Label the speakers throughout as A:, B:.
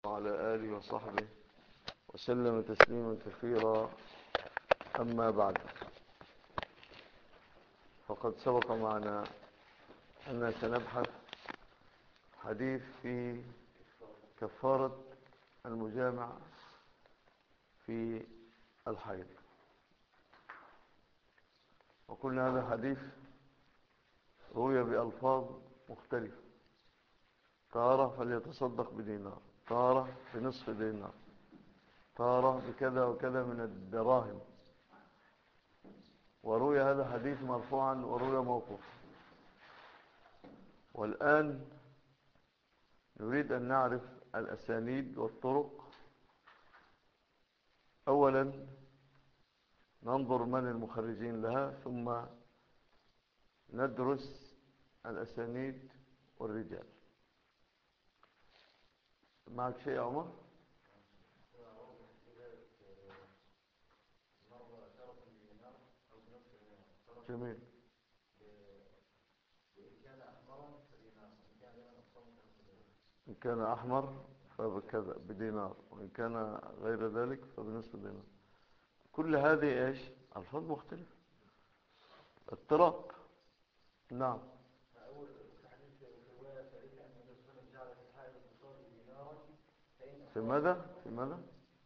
A: وعلى آله وصحبه وسلم تسليما كثيرا أما بعد فقد سبق معنا أننا سنبحث حديث في كفارة المجامع في الحيض وقلنا هذا حديث روي بألفاظ مختلفة طارة فليتصدق بدينار طارة بنصف دينار طارة بكذا وكذا من الدراهم وروي هذا حديث مرفوعا وروي موقوفا والآن نريد أن نعرف الأسانيد والطرق أولا ننظر من المخرجين لها ثم ندرس الأسانيد والرجال معك شيء يا عمر جميل إن كان أحمر فبكذا بدينار وإن كان غير ذلك فبنصف دينار كل هذه إيش ألفاظ مختلفة اضطراب نعم في ماذا في ماذا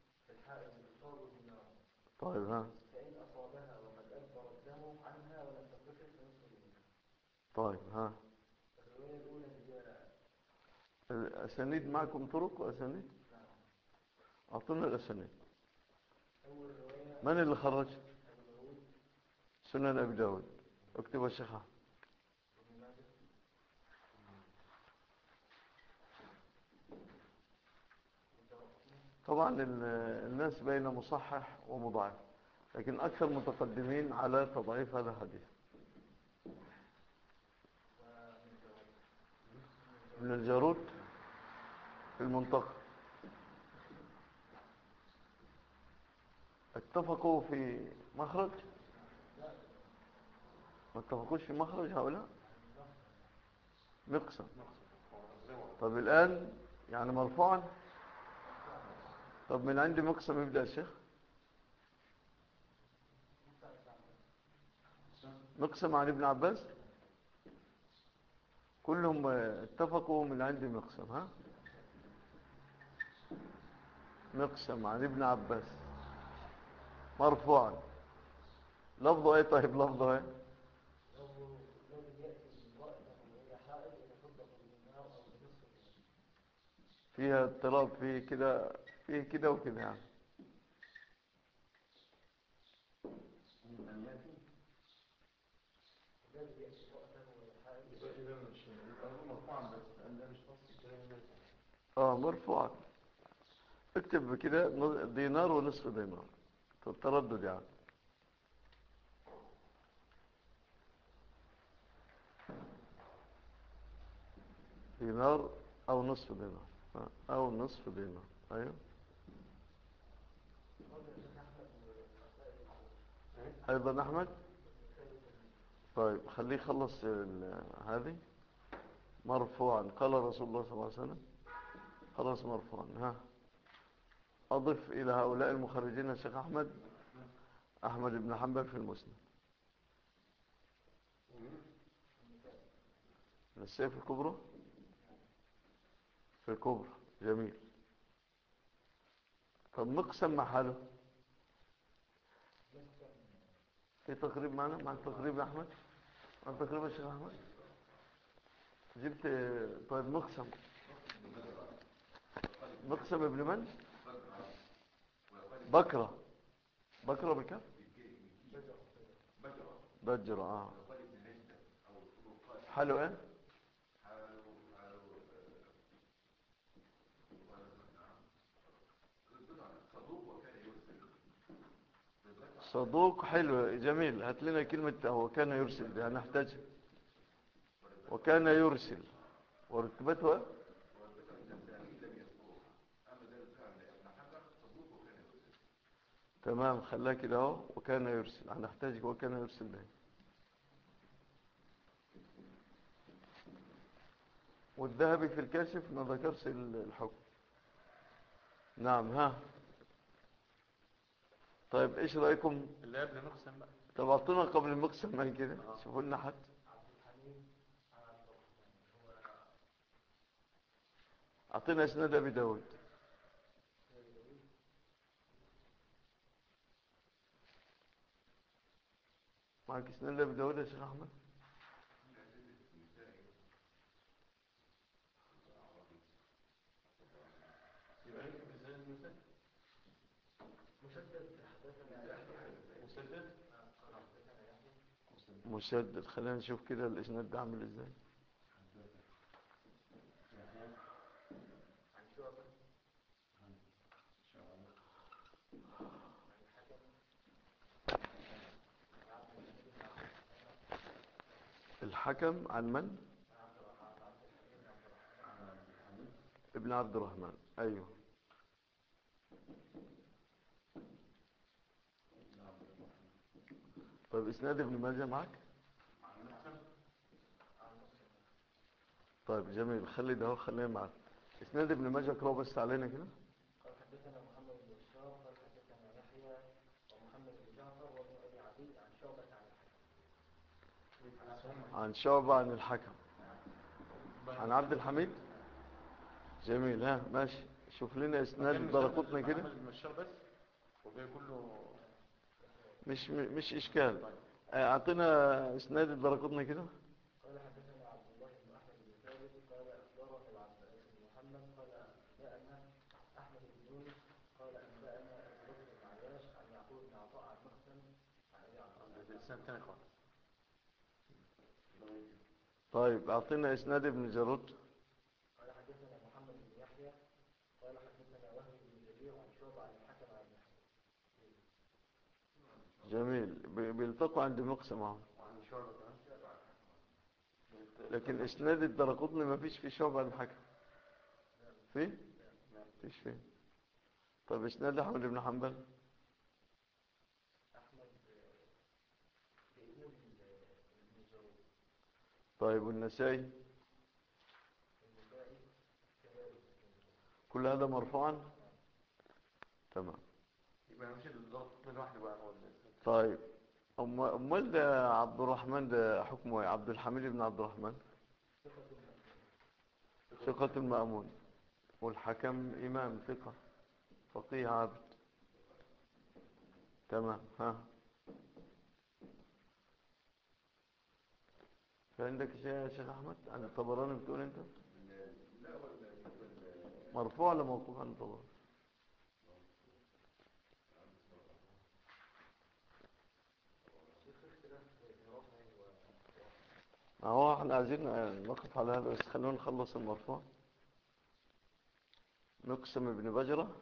A: طيب ها
B: فإن أصابها وقد أكبر الدم عنها ولم تنتفع فنصف دينار
A: طيب ها
B: الرواية الأولى هي
A: الأسانيد معكم طرق وأسانيد أعطونا الأسانيد
B: أول رواية
A: من اللي خرج
B: أبو داود
A: سنن أبي داود اكتب يا شيخ أحمد.
B: وابن ماجه
A: طبعا ال- الناس بين مصحح ومضاعف لكن أكثر متقدمين على تضعيف هذا الحديث ابن الجارود في المنطقة اتفقوا في مخرج ما اتفقوش في مخرج هؤلاء مقسم طب الآن يعني مرفوعا طب من عندي مقسم يبدأ يا شيخ مقسم عن ابن عباس كلهم اتفقوا من عندي مقسم ها مقسم عن ابن عباس مرفوعا لفظه ايه طيب لفظه ايه
B: لو الذي يأتي بامرأته وهي حائض يتصدق بدينار أو بنصف دينار
A: فيها اضطراب فيه كده فيه كده وكده يعني
B: الذي يأتي بامرأته وهي حائض
A: اه مرفوعا اكتب كده ن- دينار ونصف دينار التردد يعني دينار او نصف دينار آه، او نصف دينار ايوه ايضا احمد طيب خليه يخلص ال- هذه مرفوعا قال رسول الله صلى الله عليه وسلم خلاص مرفوعا ها أضف إلى هؤلاء المخرجين يا شيخ أحمد أحمد بن حنبل في المسلم نسيه في الكبرى في الكبرى جميل طب مقسم مع حاله في تقريب معنا مع التقريب يا أحمد مع التقريب يا شيخ أحمد جبت طيب مقسم مقسم ابن من بكرة بكرة بكم بجرة اه حلو ايه صدوق حلو جميل هات لنا كلمة هو كان يرسل دي هنحتاجها وكان يرسل ورتبته ايه تمام خلاها كده اهو وكان يرسل هنحتاج وكان يرسل ده والذهبي في الكاشف ما ذكرش ال- الحكم نعم ها طيب ايش رايكم
C: اللي قبل مقسم بقى
A: طب اعطونا قبل المقسم ما كده شوفوا لنا حد اعطينا اسناد ابي داود معك اسناد ابي داود يا شيخ احمد
C: يبقى يمكن في زي المسد
B: مسدد حدثنا
C: مسدد
A: مسدد خلينا نشوف كده الاسناد ده عامل ازاي
B: عن شعبة
A: الحكم عن من ابن عبد الرحمن ايوه طيب اسناد ابن ماجه معك طيب جميل خلي ده هو خليه معك اسناد ابن ماجه اقراه بس علينا كده
B: قال حدثنا محمد بن بشار قال حدثنا يحيى ومحمد بن جعفر وابن ابي عدي عن شعبة عن الحكم
A: عن شعبة عن الحكم عن عبد الحميد جميل ها ماشي شوف لنا اسناد درقطنا كده
C: محمد بن بشار بس وباقي كله
A: مش مش اشكال آه، اعطينا اسناد الدرقطنا كده
B: قال حدثنا عبد الله بن احمد بن ثابت قال اخبرنا العباس بن محمد قال انبانا احمد بن يونس قال انبانا ابو بكر بن عياش عن يعقوب بن عطاء عن مخزن عن ابي عطاء
C: السنة الثانية خالص
A: طيب اعطينا اسناد ابن جارود
B: قال حدثنا محمد بن يحيى قال حدثنا وهب بن جرير عن شعبة عن الحكم عن يحيى
A: جميل ب- بيلتقوا عند مقسم معهم
C: وعن شعبة كمان
A: لكن اسناد الدرقطني ما فيش فيه شعب عن الحكم فيه فيش فيه طيب اسناد احمد بن حنبل
B: احمد بيقول ابن جرير
A: طيب والنسائي
B: النسائي كذلك
A: كل هذا مرفوعا تمام
C: يبقى مش الضغط من واحد بقى هو اللي-
A: طيب أم- امال ده عبد الرحمن ده حكمه ايه عبد الحميد بن عبد الرحمن ثقة المأمون والحكم إمام ثقة فقيه عابد تمام ها في عندك شيء يا شيخ أحمد عن الطبراني بتقول أنت مرفوع ولا موقوف عن الطبراني ما هو احنا عايزين نقف على هذا بس خلونا نخلص المرفوع مقسم ابن بجرة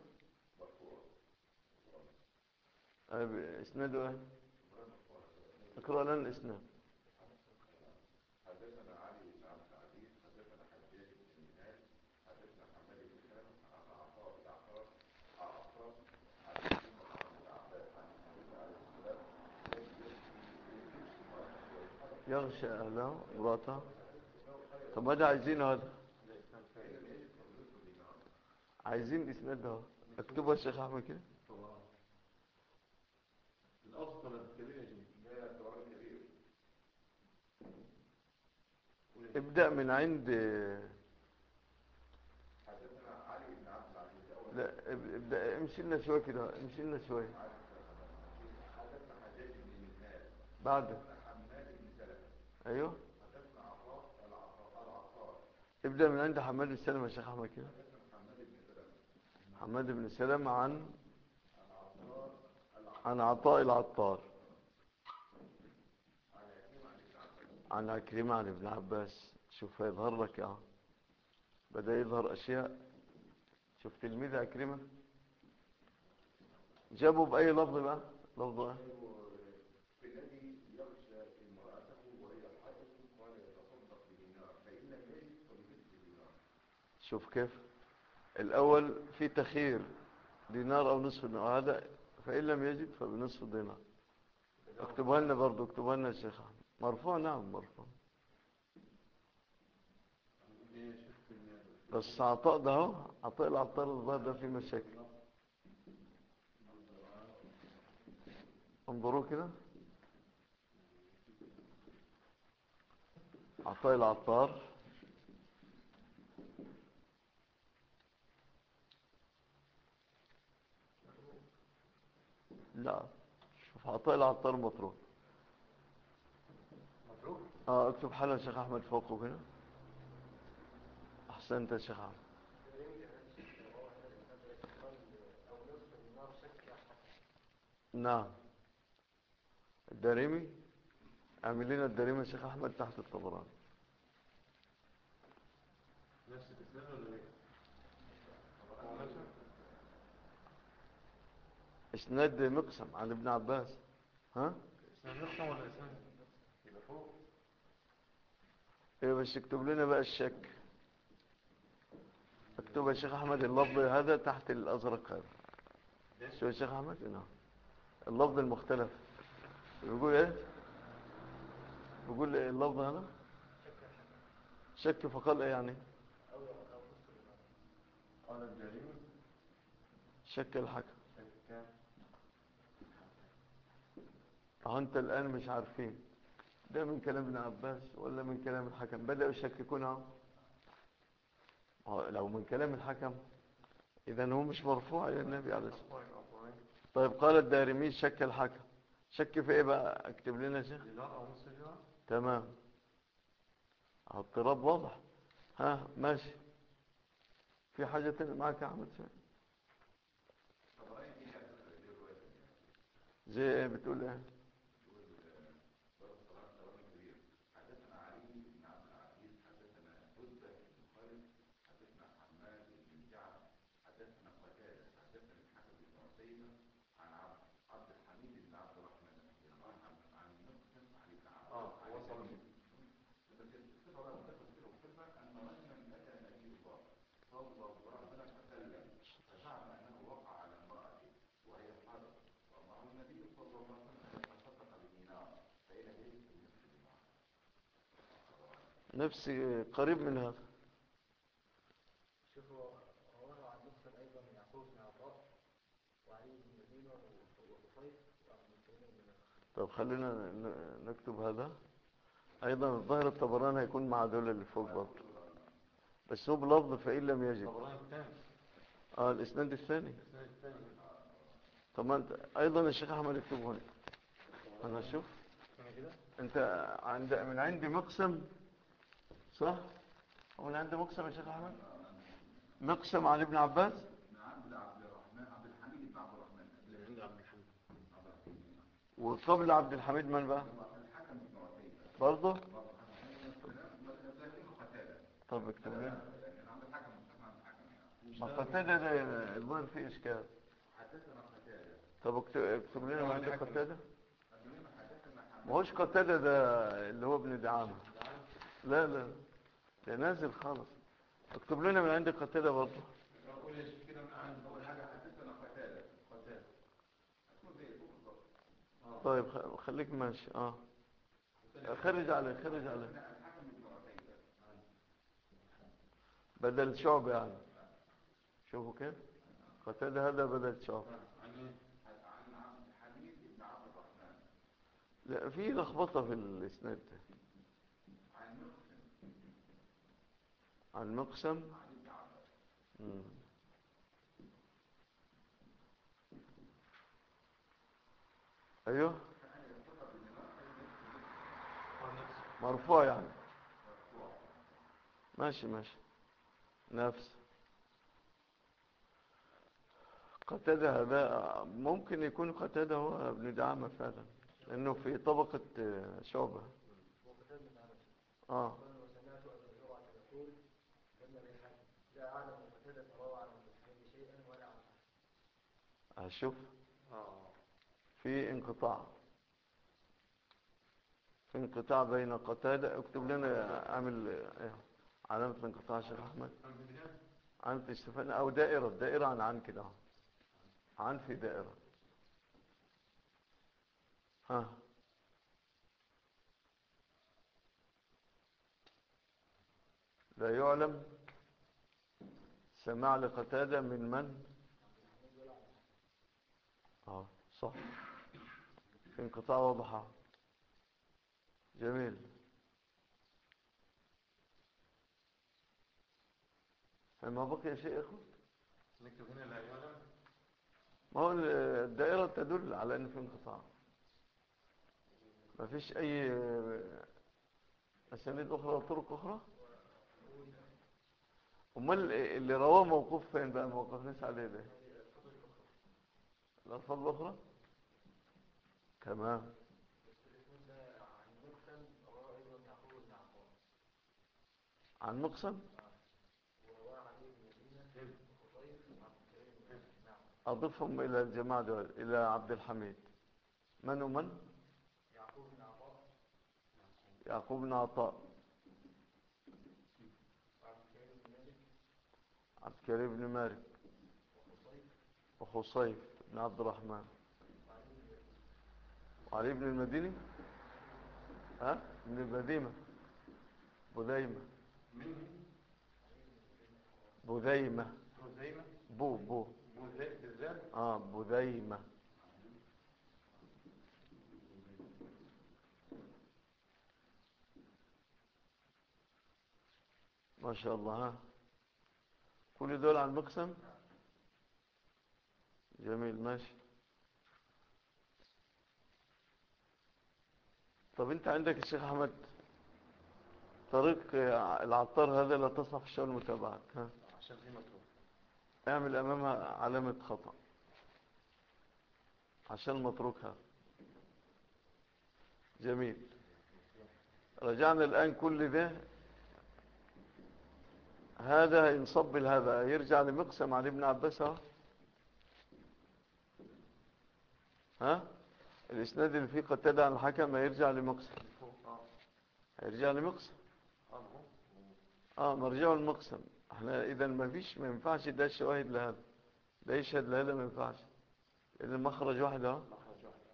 A: أي ب- اسناده ايه اقرأ لنا الاسناد يغشى أهله مراته طب ماذا عايزين هذا عايزين اسناد ده اكتبها يا شيخ احمد كده
C: الأفضل الكبير يا جميل
A: ابدأ من عند لا اب- ابدأ امشي لنا شوية كده امشي لنا شوية بعد ايوه ابدأ من عند حماد بن سلمة يا شيخ احمد كده حماد بن سلمة عن عن عطاء العطار عن عكرمة عن ابن عباس شوف هيظهر لك اه بدأ يظهر أشياء شوف تلميذ عكرمة جابوا بأي لفظ بقى لفظ ايه شوف كيف الأول في تخير دينار أو نصف دينار هذا فإن لم يجد فبنصف دينار اكتبها لنا برضو اكتبها لنا يا شيخ أحمد مرفوع نعم مرفوع بس عطاء ده اهو عطاء العطار الظاهر ده فيه مشاكل انظروا كده عطاء العطار لا شوف عطاء العطار مطروح
C: مبروك
A: اه اكتب حالا شيخ احمد فوقه كده احسنت يا شيخ احمد نعم الدارمي اعمل لنا الدارمي يا شيخ احمد تحت الطبراني
C: نفس الاسنان ولا ايه؟ هو نفسه؟
A: اسناد مقسم عن ابن عباس ها
C: اسنان نفسه ولا اسنان؟ يبقى فوق
A: ايه بس اكتب لنا بقى الشك اكتب يا شيخ احمد اللفظ هذا تحت الازرق هذا شو يا شيخ احمد نعم اللفظ المختلف بيقول ايه بيقول ايه اللفظ هذا شك فقال ايه يعني
C: قال الجريمة
A: شك الحكم
C: شكا
A: اهو انت الان مش عارفين ده من كلام ابن عباس ولا من كلام الحكم بدأوا يشككون اهو أهو لو من كلام الحكم اذا هو مش مرفوع الى النبي عليه الصلاه والسلام
C: أفوين أفوين
A: طيب قال الدارمي شك الحكم شك في ايه بقى اكتب لنا يا شيخ
C: دينار أو نص دينار
A: تمام اهو اضطراب واضح ها ماشي في حاجة تانية معاك يا احمد شيخ زي ايه بتقول ايه
C: اه وصل
A: نفس قريب من هذا
B: شوفوا رواه عن مسلم ايضا من يعقوب بن عطاء وعلي بن مدينه وقصيف وابن مسلم بن
A: طب خلينا ن- نكتب هذا ايضا الظاهر الطبراني هيكون مع دول اللي فوق برضه بس هو بلفظ فإن لم يجد
C: طبراني الثاني
A: اه الاسناد الثاني
C: الاسنان الثاني
A: طب ما انت ايضا الشيخ احمد يكتبه هنا انا اشوف
C: أنا كده
A: انت عند من عندي مقسم صح هو من عندي مقسم يا شيخ احمد مقسم عن ابن عباس
C: من عند عبد الحميد
A: وقبل عبد الحميد من بقى برضه طب اكتب لنا ما قتادة ده الظاهر فيه اشكال طب اكتب اكتب لنا ما عندك قتادة ما هوش قتادة ده اللي هو ابن دعامة لا لا ده نازل خالص اكتب لنا من عندك قتادة برضه
C: أقول يا شيخ كده من عند أول حاجة حدثنا قتادة قتادة هتكون زي فوق بالظبط
A: طيب خ- خليك ماشي اه خرج عليه خرج عليه بدل شعب يعني شوفوا كيف قتادة هذا بدل شعب
C: عن إيه؟
A: لا في لخبطة في الاسناد ده عن مقسم مم. ايوه
C: قال نفسه
A: مرفوع يعني ماشي ماشي نفس قتادة هذا ممكن يكون قتادة هو ابن دعامة فعلا لأنه في طبقة آه، شعبة
B: وقتال بن عباس
A: اه
B: قال وسمعت ابا زرعه يقول لما الحاكم لا اعلم قتاده روى عن المسلمين شيئا ولا عن أحد.
A: هشوف
C: اه
A: في انقطاع في انقطاع بين قتادة اكتب لنا اعمل آه، علامة الانقطاع يا شيخ احمد
C: عن بدريان
A: علامة استفادة او دائرة دائرة عن عن كده عن في دائرة ها لا يعلم سماع لقتادة من من اه صح في انقطاع واضحة جميل ما بقي شيء يا اخو
C: نكتب هنا العبارة
A: ما هو الدائرة تدل على ان في انقطاع ما فيش اي اسانيد اخرى وطرق اخرى امال اللي رواه موقوف فين بقى ما وقفناش عليه ده الالفاظ الاخرى تمام عن مقسم أضفهم إلى الجماعة دول إلى عبد الحميد من ومن يعقوب بن عطاء عبد الكريم بن مالك وخصيف بن عبد الرحمن وعلي بن المديني ها بن البديمة بذيمة
C: منه
A: بذيمة
C: خزيمة
A: بو بو
C: بوزي- بالذات
A: اه بذيمة ما شاء الله ها كل دول عن مقسم جميل ماشي طب انت عندك الشيخ احمد طريق العطار هذا لا تصح الشغل المتابعات ها
C: عشان في مطلوب
A: اعمل امامها علامة خطأ عشان متروكها جميل رجعنا الآن كل ده هذا ينصب لهذا يرجع لمقسم عن ابن عباس اهو. ها الاسناد اللي فيه قتادة عن الحكم هيرجع لمقسم
C: فوق اه
A: هيرجع لمقسم
C: اه هو.
A: اه مرجعه المقسم احنا اذا ما فيش ما ينفعش ده الشواهد لهذا ده يشهد لهذا ما ينفعش لان المخرج واحد اهو
C: مخرج واحد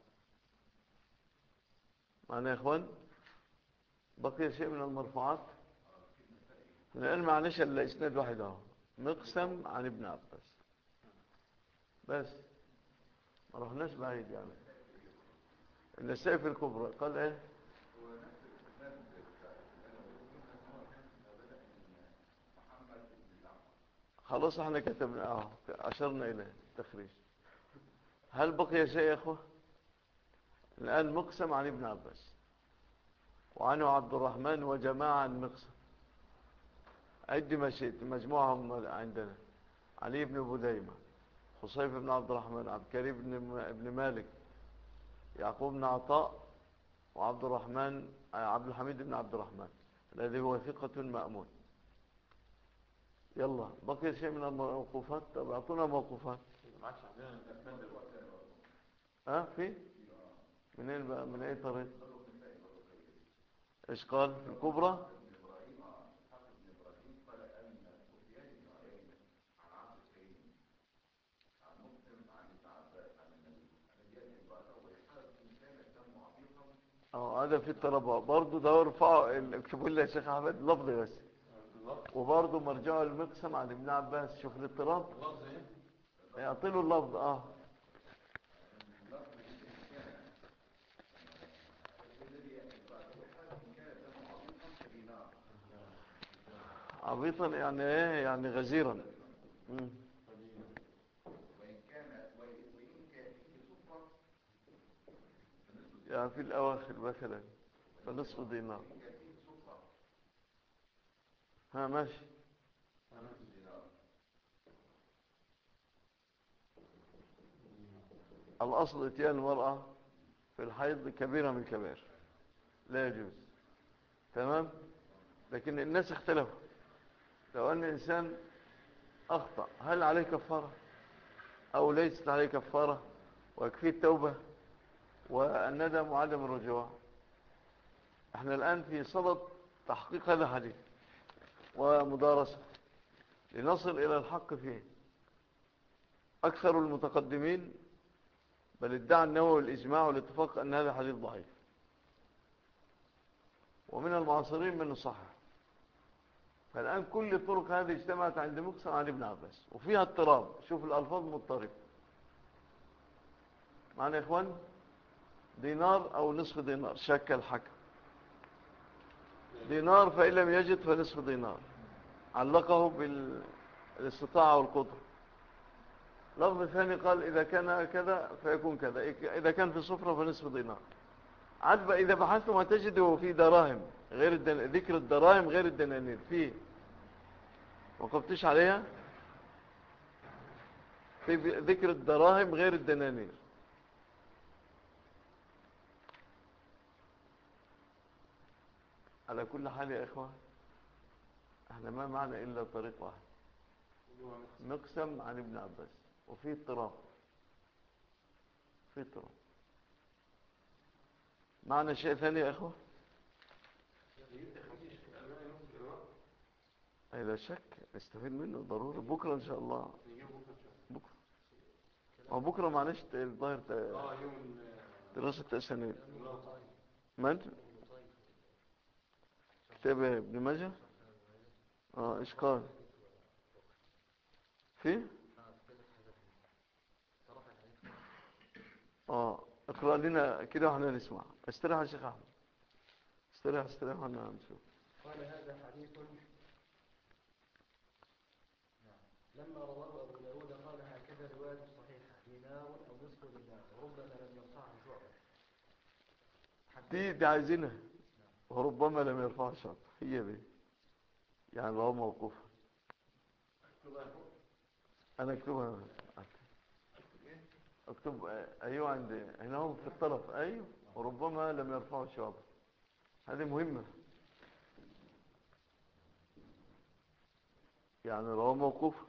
A: معنا يا اخوان بقي شيء من المرفوعات احنا الان معناش الا اسناد واحد اهو مقسم عن ابن عباس بس ما رحناش بعيد يعني النسائي في الكبرى قال ايه خلاص احنا كتبنا اه اشرنا اليه تخريج هل بقي شيء يا اخوه الان مقسم عن ابن عباس وعنه عبد الرحمن وجماعة عن مقسم عد ما شئت مجموعهم عندنا علي بن بديمة خصيف بن عبد الرحمن عبد الكريم بن ابن مالك يعقوب بن عطاء وعبد الرحمن آه، عبد الحميد بن عبد الرحمن الذي هو ثقة مأمون يلا بقي شيء من الموقوفات طب اعطونا موقوفات
C: ما عادش عندنا الاسناد دلوقتي
A: ها في منين بقى من اي طريق ايش قال في الكبرى اه هذا في الطلبة برضه ده ارفعوا ال- اكتبوا لي يا شيخ احمد لفظي بس
C: اللفظ
A: وبرضه مرجعه المقسم عن ابن عباس شوف الاضطراب
C: اللفظ ايه
A: يعطي له اللفظ اه عبيطا يعني ايه يعني غزيرا مم. يعني في الاواخر مثلا فنصف دينار ها ماشي الأصل اتيان المرأة في الحيض كبيرة من الكبائر لا يجوز تمام لكن الناس اختلفوا لو أن إنسان أخطأ هل عليه كفارة أو ليست عليه كفارة ويكفيه التوبة والندم وعدم الرجوع احنا الآن في صدد تحقيق هذا الحديث ومدارسة لنصل إلى الحق فيه أكثر المتقدمين بل ادعى النووي الإجماع والاتفاق أن هذا حديث ضعيف ومن المعاصرين من الصحة فالآن كل الطرق هذه اجتمعت عند مقسم عن ابن عباس وفيها اضطراب شوف الألفاظ مضطرب معنا يا إخوان دينار أو نصف دينار شك الحكم دينار فإن لم يجد فنصف دينار علقه بالاستطاعة والقدرة لفظ ثاني قال إذا كان كذا فيكون كذا إذا كان في صفرة فنصف دينار عاد إذا بحثتم هتجدوا في دراهم غير الدن... ذكر الدراهم غير الدنانير فيه وقفتش عليها في ذكر الدراهم غير الدنانير على كل حال يا إخوة احنا ما معنا إلا طريق واحد مقسم عن ابن عباس وفي اضطراب في اضطراب معنا شيء ثاني يا إخوة أي لا شك نستفيد منه ضروري بكرة إن شاء الله بكرة هو بكرة معلش الظاهر دراسة تأسانيد من؟ كتاب ابن ماجه اه ايش قال في اه اقرأ لنا كده واحنا نسمع استريح يا شيخ احمد استريح استريح واحنا نشوف
B: قال هذا حديث لما رواه أبو داود قال هكذا رواية صحيحة دينار أو نصف دينار وربما لم يرفعه شعبة
A: دي دي عايزينها وربما لم يرفع شرط هي دي يعني رواه موقوفا انا اكتبها اكتب ايوه عندي هنا هم في الطرف ايوه وربما لم يرفعوا شعب هذه مهمة يعني رواه موقوفا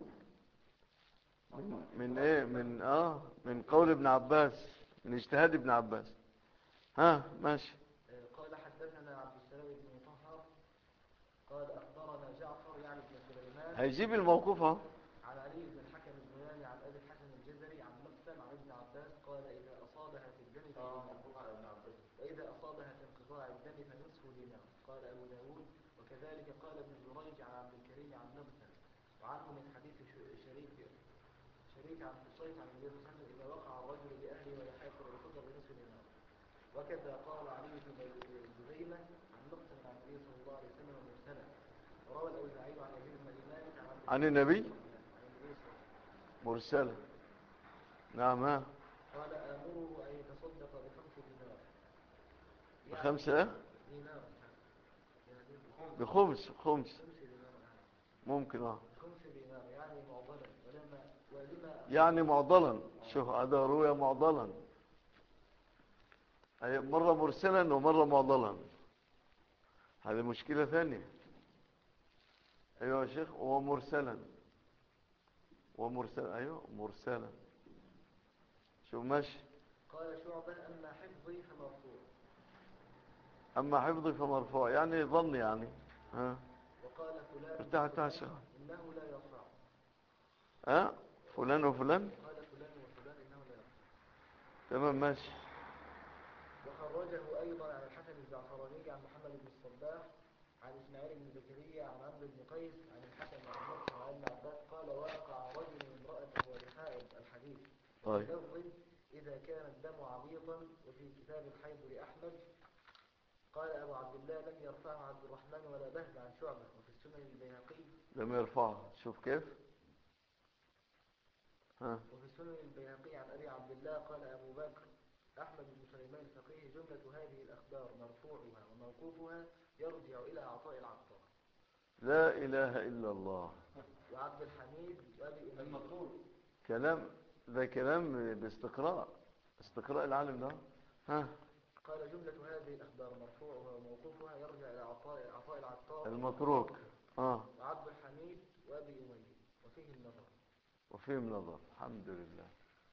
A: من, من ايه من اه من قول ابن عباس من اجتهاد ابن عباس ها ماشي
B: قال حدثنا عبد السلام بن مطهر قال أخبرنا جعفر يعني بن سليمان
A: هيجيب الموقوف اهو
B: عن علي بن الحكم البياني عن أبي الحسن الجزري عن مقسم عن ابن عباس قال إذا أصابها في الدم فدينار وإذا أصابها في انقطاع الدم فنصف دينار قال أبو داود وكذلك قال ابن جريج عن عبد الكريم عن مقسم وعنه من حديث ش- شريك شريك عن قصيت عن النبي صلى الله عليه وسلم إذا وقع الرجل بأهله ويحاكم الرسول بنصف دينار وكذا قال علي بن جزيمة عن مقسم عن النبي صلى الله عليه وسلم مرسلا وروى الأوزاعي عن يزيد بن مالك عن عبد
A: عن النبي
B: عن النبي صلى الله عليه وسلم
A: مرسلة نعم ها
B: قال آمره أن يتصدق بخمس دينار يعني
A: بخمسة ايه
B: دينار يعني
A: بخمس خمس
B: خمس دينار
A: ممكن اه
B: خمس دينار يعني معضلا ولما ولما
A: يعني معضلا شوف هذا روية معضلا أي مرة مرسلا ومرة معضلا هذه مشكلة ثانية أيوة يا شيخ ومرسلا ومرسلا أيوة مرسلا شوف ماشي
B: قال شعبة أما حفظي فمرفوع
A: أما حفظي فمرفوع يعني ظن يعني ها
B: وقال فلان
A: ارتاح ارتاح يا شيخ
B: إنه لا يرفع
A: ها فلان وفلان
B: قال فلان وفلان إنه لا يرفع
A: تمام ماشي
B: وخرجه أيضا عن الحسن الزعفراني عن محمد بن الصباح عن إسماعيل بن زكريا عن عمرو بن قيس عن الحسن عن مصر عن ابن عباس قال وقع رجل امرأته ولحائض الحديث
A: طيب.
B: لفظ إذا كان الدم عبيطا وفي كتاب الحيض لأحمد قال أبو عبد الله لم يرفعه عبد الرحمن ولا بهز عن شعبة وفي السنن البيهقي
A: لم يرفعها شوف كيف ها
B: وفي السنن البيهقي عن أبي عبد الله قال أبو بكر أحمد بن سليمان الفقيه جملة هذه الأخبار مرفوعها وموقوفها يرجع إلى عطاء العطار
A: لا إله إلا الله
B: وعبد الحميد وأبي أمية
C: المطلوب
A: كلام ده كلام باستقراء استقراء العالم ده ها
B: قال جملة هذه الأخبار مرفوعها وموقوفها يرجع إلى عطاء عطاء العطار
A: المتروك اه
B: وعبد الحميد وأبي أمية وفيه النظر
A: وفيهم نظر الحمد لله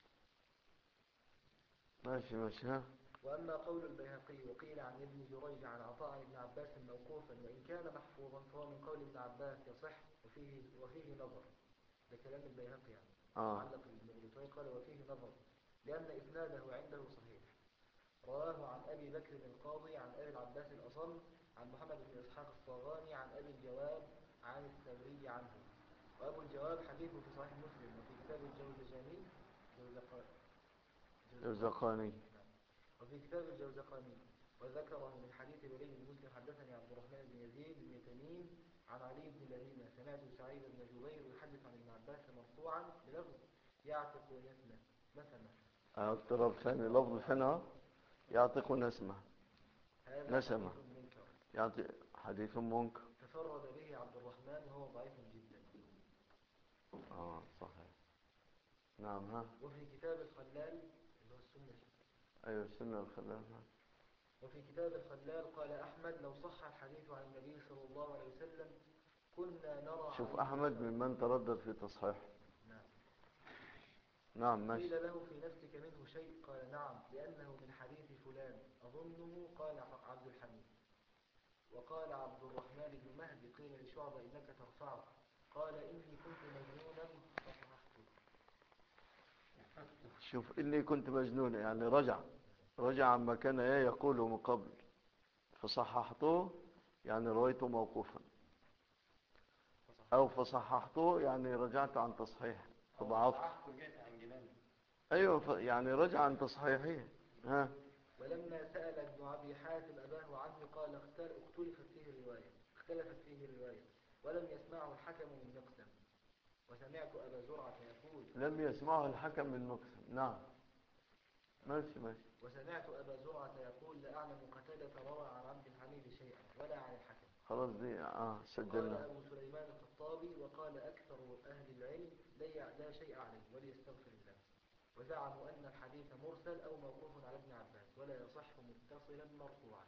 A: ماشي ماشي ها
B: وأما قول البيهقي وقيل عن ابن جريج عن عطاء عن ابن عباس موقوفا وإن كان محفوظا فهو من قول ابن عباس يصح وفيه وفيه نظر ده كلام البيهقي يعني
A: اه
B: علق ابن قال وفيه نظر لأن إسناده عنده صحيح رواه عن أبي بكر القاضي عن أبي العباس الأصم عن محمد بن إسحاق الصاغاني عن أبي الجواب عن الثوري عنه وأبو الجواب حديثه في صحيح مسلم وفي كتاب الجوزجاني جوزقا-
A: الزقاني
B: وفي كتاب الجوزقاني وذكره من حديث ولي بن مسلم حدثني عبد الرحمن بن يزيد بن تميم عن علي بن لهيمة سمعت سعيد بن جبير يحدث عن ابن عباس مرفوعا بلفظ يعتق ويسمى مثلا
A: اضطراب ثاني لفظ هنا يعتق نسمة
B: هذا
A: نسمة.
B: حديث منكر
A: يعطي حديث منكر
B: تفرد به عبد الرحمن وهو ضعيف جدا
A: اه صحيح نعم ها
B: وفي كتاب الخلال اللي هو السنة
A: ايوه السنة الخلاف ها.
B: وفي كتاب الخلال قال أحمد لو صح الحديث عن النبي صلى الله عليه وسلم كنا نرى
A: شوف
B: عليه-
A: احمد ممن تردد في تصحيح
B: نعم.
A: نعم ماشي
B: قيل له في نفسك منه شيء قال نعم لأنه من حديث فلان أظنه قال ع- عبد الحميد وقال عبد الرحمن بن مهدي قيل لشعبة إنك ترفعه قال إني كنت مجنونا فصححته
A: شوف اني كنت مجنون يعني رجع رجع عما كان ايه يقوله من قبل فصححته يعني رويته موقوفا او فصححته يعني رجعت عن تصحيح فضعفت
D: رجعت عن جنان
A: ايوه ف- يعني رجع عن تصحيحه ها
B: ولما سأل ابن أبي حاتم أباه عنه قال اختل- اختلفت فيه الرواية اختلفت فيه الرواية ولم يسمعه الحكم من مقسم وسمعت أبا زرعة يقول
A: لم يسمعه الحكم من مقسم نعم ماشي ماشي
B: وسمعت أبا زرعة يقول لا أعلم قتادة روى عن عبد الحميد شيئا ولا عن الحكم
A: خلاص دي اه
B: قال
A: سجلنا
B: أبو سليمان الخطابي وقال أكثر أهل العلم لا يع- لا شيء عليه وليستغفر الله وزعموا أن الحديث مرسل أو موقوف على ابن عباس ولا يصح متصلا مرفوعا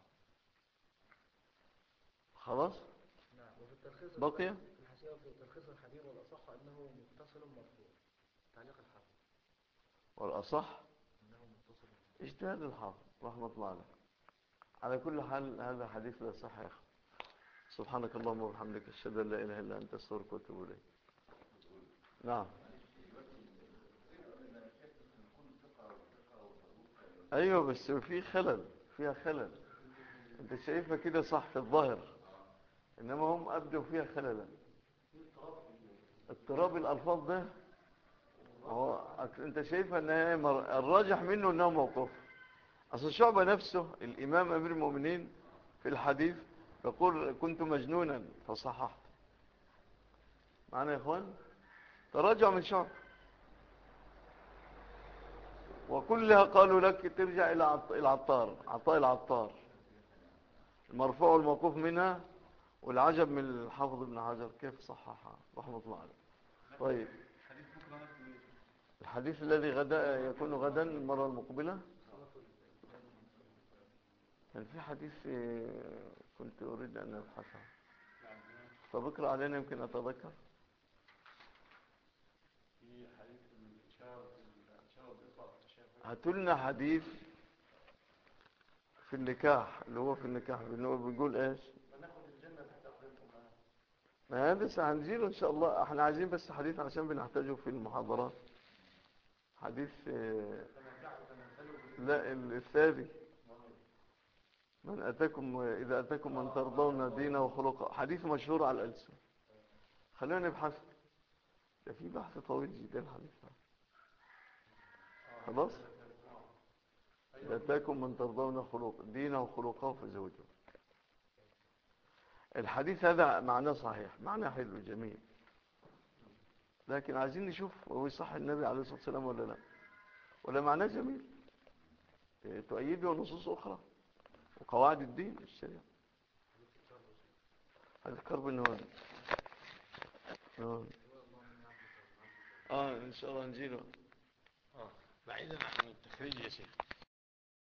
A: خلاص
B: نعم وفي التلخيص
A: بقي؟
B: في الحاشية وفي تلخيص الحديث والأصح أنه متصل مرفوع تعليق الحافظ
A: والاصح
B: أنه متصل
A: اجتهاد الحافظ رحمة الله عليه على كل حال هذا حديث لا صح يا أخي سبحانك اللهم وبحمدك أشهد أن لا إله إلا أنت أستغفرك وأتوب إليك نعم أيوة بس في خلل فيها خلل أنت شايفها كده صح في الظاهر إنما هم أبدوا فيها خللا اضطراب الألفاظ ده هو أك- أنت شايفها أنها مر- الراجح منه أنه موقوف أصل الشعبة نفسه الإمام أمير المؤمنين في الحديث يقول كنت مجنونا فصححت معنا يا إخوان تراجع من شعب وكلها قالوا لك ترجع إلى عط- العطار عطاء العطار المرفوع والموقوف منها والعجب من الحافظ ابن حجر كيف صححها رحمة الله عليه طيب
D: حديث بكره نفسه ايه؟
A: الحديث الذي غدا يكون غدا المرة المقبلة كان في حديث آه، كنت أريد أن أبحثه طب اقرأ علينا يمكن أتذكر
D: في حديث الشهر الشهر بيطلع في الشهر
A: هاتوا لنا حديث في النكاح اللي هو في النكاح اللي بيقول ايش
D: فناخد الجنة تحت أقدامكم معاه
A: ما هذا سهنزيله ان شاء الله احنا عايزين بس حديث عشان بنحتاجه في المحاضرات حديث آه،
D: فنرجعه فننزله
A: لا الثاني من أتاكم إذا أتاكم من ترضون دينه وخلقه حديث مشهور على الألسن خلينا نبحث ده في بحث طويل جدا الحديث ده. خلاص إذا أتاكم من ترضون خلق دينه وخلقه فزوجه الحديث هذا معناه صحيح معناه حلو جميل لكن عايزين نشوف هو صح النبي عليه الصلاة والسلام ولا لا ولا معناه جميل إيه، تؤيده نصوص أخرى وقواعد الدين الشريعة هذا كرب النوان نعم. اه ان شاء الله نجيله
D: بعيدا عن التخريج يا شيخ